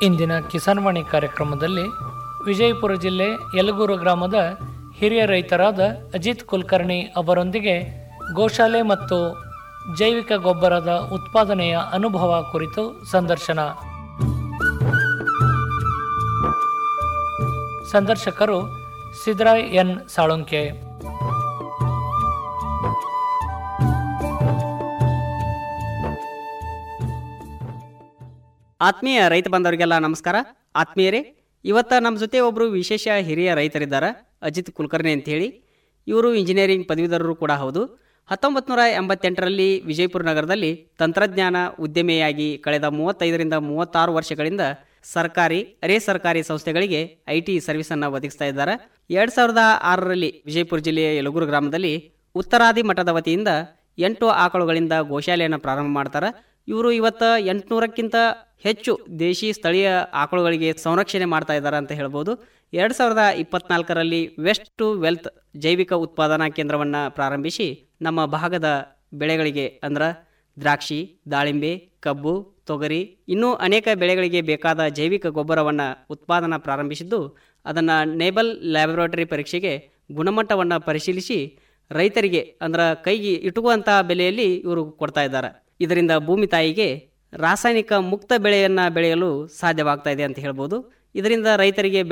ಇಂದಿನ ಕಿಸಾನ್ವಾಣಿ ಕಾರ್ಯಕ್ರಮದಲ್ಲಿ ವಿಜಯಪುರ ಜಿಲ್ಲೆ ಯಲಗೂರು ಗ್ರಾಮದ ಹಿರಿಯ ರೈತರಾದ ಅಜಿತ್ ಕುಲಕರ್ಣಿ ಅವರೊಂದಿಗೆ ಗೋಶಾಲೆ ಮತ್ತು ಜೈವಿಕ ಗೊಬ್ಬರದ ಉತ್ಪಾದನೆಯ ಅನುಭವ ಕುರಿತು ಸಂದರ್ಶನ ಸಂದರ್ಶಕರು ಸಿದ್ರಾಯ್ ಎನ್ ಸಾಳುಂಕೆ ಆತ್ಮೀಯ ರೈತ ಬಂದವರಿಗೆಲ್ಲ ನಮಸ್ಕಾರ ಆತ್ಮೀಯರೇ ಇವತ್ತ ನಮ್ಮ ಜೊತೆ ಒಬ್ಬರು ವಿಶೇಷ ಹಿರಿಯ ರೈತರಿದ್ದಾರೆ ಅಜಿತ್ ಕುಲಕರ್ಣಿ ಅಂತೇಳಿ ಇವರು ಇಂಜಿನಿಯರಿಂಗ್ ಪದವೀಧರರು ಕೂಡ ಹೌದು ಹತ್ತೊಂಬತ್ತು ನೂರ ಎಂಬತ್ತೆಂಟರಲ್ಲಿ ವಿಜಯಪುರ ನಗರದಲ್ಲಿ ತಂತ್ರಜ್ಞಾನ ಉದ್ಯಮಿಯಾಗಿ ಕಳೆದ ಮೂವತ್ತೈದರಿಂದ ಮೂವತ್ತಾರು ವರ್ಷಗಳಿಂದ ಸರ್ಕಾರಿ ಅರೆ ಸರ್ಕಾರಿ ಸಂಸ್ಥೆಗಳಿಗೆ ಐ ಟಿ ಸರ್ವಿಸನ್ನು ಒದಗಿಸ್ತಾ ಇದ್ದಾರೆ ಎರಡು ಸಾವಿರದ ಆರರಲ್ಲಿ ವಿಜಯಪುರ ಜಿಲ್ಲೆಯ ಯಲಗೂರು ಗ್ರಾಮದಲ್ಲಿ ಉತ್ತರಾದಿ ಮಠದ ವತಿಯಿಂದ ಎಂಟು ಆಕಳುಗಳಿಂದ ಗೋಶಾಲೆಯನ್ನು ಪ್ರಾರಂಭ ಮಾಡ್ತಾರೆ ಇವರು ಇವತ್ತು ಎಂಟುನೂರಕ್ಕಿಂತ ಹೆಚ್ಚು ದೇಶಿ ಸ್ಥಳೀಯ ಆಕಳುಗಳಿಗೆ ಸಂರಕ್ಷಣೆ ಮಾಡ್ತಾ ಇದ್ದಾರೆ ಅಂತ ಹೇಳ್ಬೋದು ಎರಡು ಸಾವಿರದ ಇಪ್ಪತ್ನಾಲ್ಕರಲ್ಲಿ ವೆಸ್ಟ್ ಟು ವೆಲ್ತ್ ಜೈವಿಕ ಉತ್ಪಾದನಾ ಕೇಂದ್ರವನ್ನು ಪ್ರಾರಂಭಿಸಿ ನಮ್ಮ ಭಾಗದ ಬೆಳೆಗಳಿಗೆ ಅಂದ್ರೆ ದ್ರಾಕ್ಷಿ ದಾಳಿಂಬೆ ಕಬ್ಬು ತೊಗರಿ ಇನ್ನೂ ಅನೇಕ ಬೆಳೆಗಳಿಗೆ ಬೇಕಾದ ಜೈವಿಕ ಗೊಬ್ಬರವನ್ನು ಉತ್ಪಾದನಾ ಪ್ರಾರಂಭಿಸಿದ್ದು ಅದನ್ನು ನೇಬಲ್ ಲ್ಯಾಬೊರೇಟರಿ ಪರೀಕ್ಷೆಗೆ ಗುಣಮಟ್ಟವನ್ನು ಪರಿಶೀಲಿಸಿ ರೈತರಿಗೆ ಅಂದ್ರೆ ಕೈಗೆ ಇಟುಕುವಂಥ ಬೆಲೆಯಲ್ಲಿ ಇವರು ಕೊಡ್ತಾ ಇದ್ದಾರೆ ಇದರಿಂದ ಭೂಮಿ ತಾಯಿಗೆ ರಾಸಾಯನಿಕ ಮುಕ್ತ ಬೆಳೆಯನ್ನು ಬೆಳೆಯಲು ಸಾಧ್ಯವಾಗ್ತಾ ಇದೆ ಅಂತ ಹೇಳ್ಬೋದು ಇದರಿಂದ ರೈತರಿಗೆ